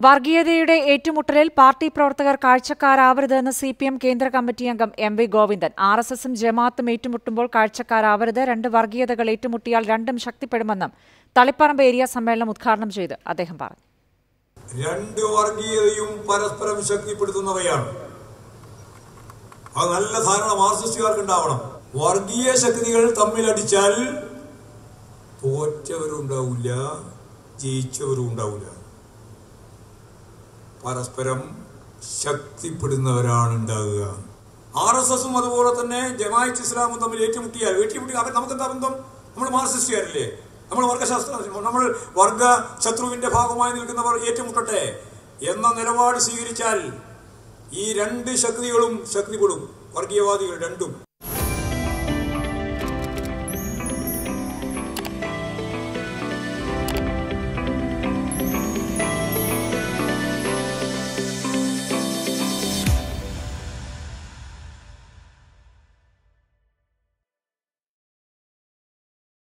വർഗീയതയുടെ ഏറ്റുമുട്ടലിൽ പാർട്ടി പ്രവർത്തകർ കാഴ്ചക്കാരാവരുതെന്ന് സി പി എം കേന്ദ്ര കമ്മിറ്റി അംഗം M V Govindan R S എസും ജമാഅത്തും ഏറ്റുമുട്ടുമ്പോൾ കാഴ്ചക്കാരാവരുത് രണ്ട് വർഗീയതകൾ ഏറ്റുമുട്ടിയാൽ രണ്ടും ശക്തിപ്പെടുമെന്നും തളിപ്പറമ്പ് ഏരിയ സമ്മേളനം ഉദ്ഘാടനം ചെയ്ത് അദ്ദേഹം പറഞ്ഞു രണ്ട് വർഗീയതയും പരസ്പരം ശക്തിപ്പെടുത്തുന്നവയാണ് അത് നല്ല ധാരണ മാർക്സിസ്റ്റുകാർക്ക് ഉണ്ടാവണം വർഗീയ ശക്തികൾ തമ്മിലടിച്ചാൽ തോറ്റവരും ഉണ്ടാവില്ല ജയിച്ചവരും ഉണ്ടാവില്ല പരസ്പരം ശക്തിപ്പെടുന്നവരാണ് ഉണ്ടാകുക ആർ എസ് എസും അതുപോലെ തന്നെ ജമാഅത്ത് ഇസ്ലാമും തമ്മിൽ ഏറ്റുമുട്ടിയാൽ ഏറ്റുമുട്ടി അവർ നമുക്കെന്താ ബന്ധം നമ്മൾ മാർക്സിസ്റ്റുകാരല്ലേ നമ്മൾ വർഗശാസ്ത്ര നമ്മൾ വർഗ ശത്രുവിന്റെ ഭാഗമായി നിൽക്കുന്നവർ ഏറ്റുമുട്ടട്ടെ എന്ന നിലപാട് സ്വീകരിച്ചാൽ ഈ രണ്ട് ശക്തികളും ശക്തിപ്പെടും വർഗീയവാദികൾ രണ്ടും